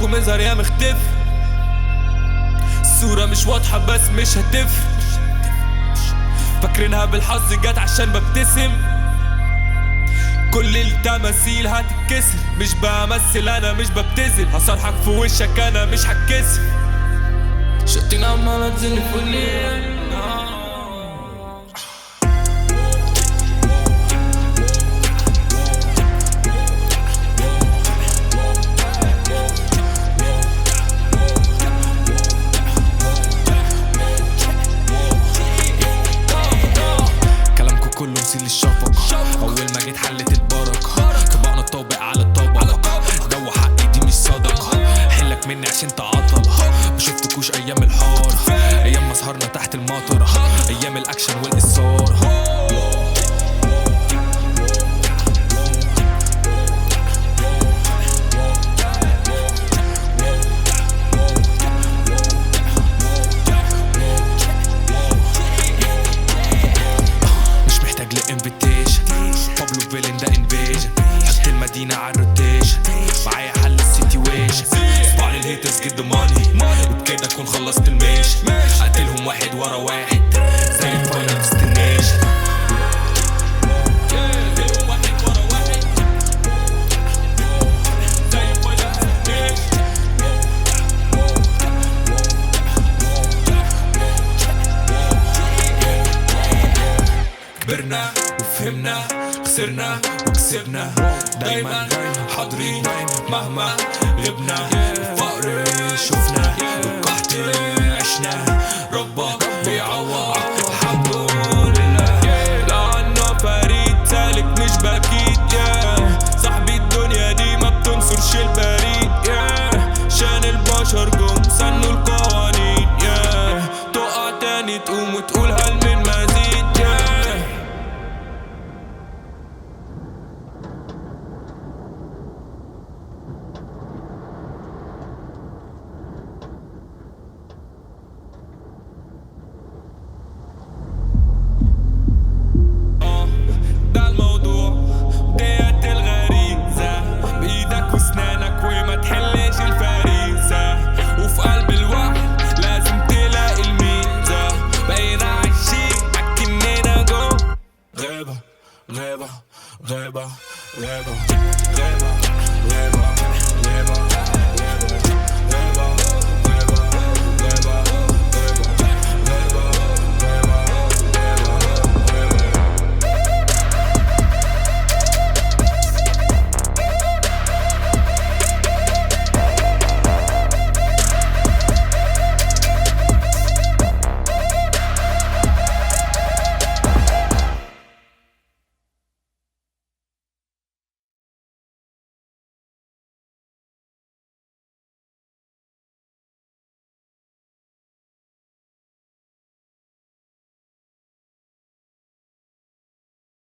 ومظهر يا مختفي الصورة مش واضحة بس مش هتفرق فاكرينها بالحظ جت عشان ببتسم كل التماثيل هتتكسر مش بمثل انا مش ببتذل هصرحك في وشك انا مش هتكسر شتين عمالة تزن في الليل كلامكم كله نسيل الشفقة أول ما جيت حلت البركة طبقنا الطابق على الطبق جو حقي دي مش صدقة حلك مني عشان تعطل ما شفتكوش أيام الحار أيام ما سهرنا تحت المطرة أيام الأكشن والإصرار مش محتاج لانفيتيشن بابلو فيلن ده انفيجن حط المدينة على الروتيشن معايا حل السيتويشن صباع الهيترز جد ماني وبكده اكون خلصت الميشن اقتلهم واحد ورا واحد زي الفاينل ديستنيشن كبرنا وفهمنا خسرنا وكسبنا دايما حاضرين مهما غبنا الفقر شفنا والقحط عشنا ربك بيعوض الحمد لله لأنه فريد سالك مش بكيت يا صاحبي الدنيا دي ما بتنصرش البريد يا شان البشر جم سنوا القوانين يا تقع تاني تقوم وتقول هل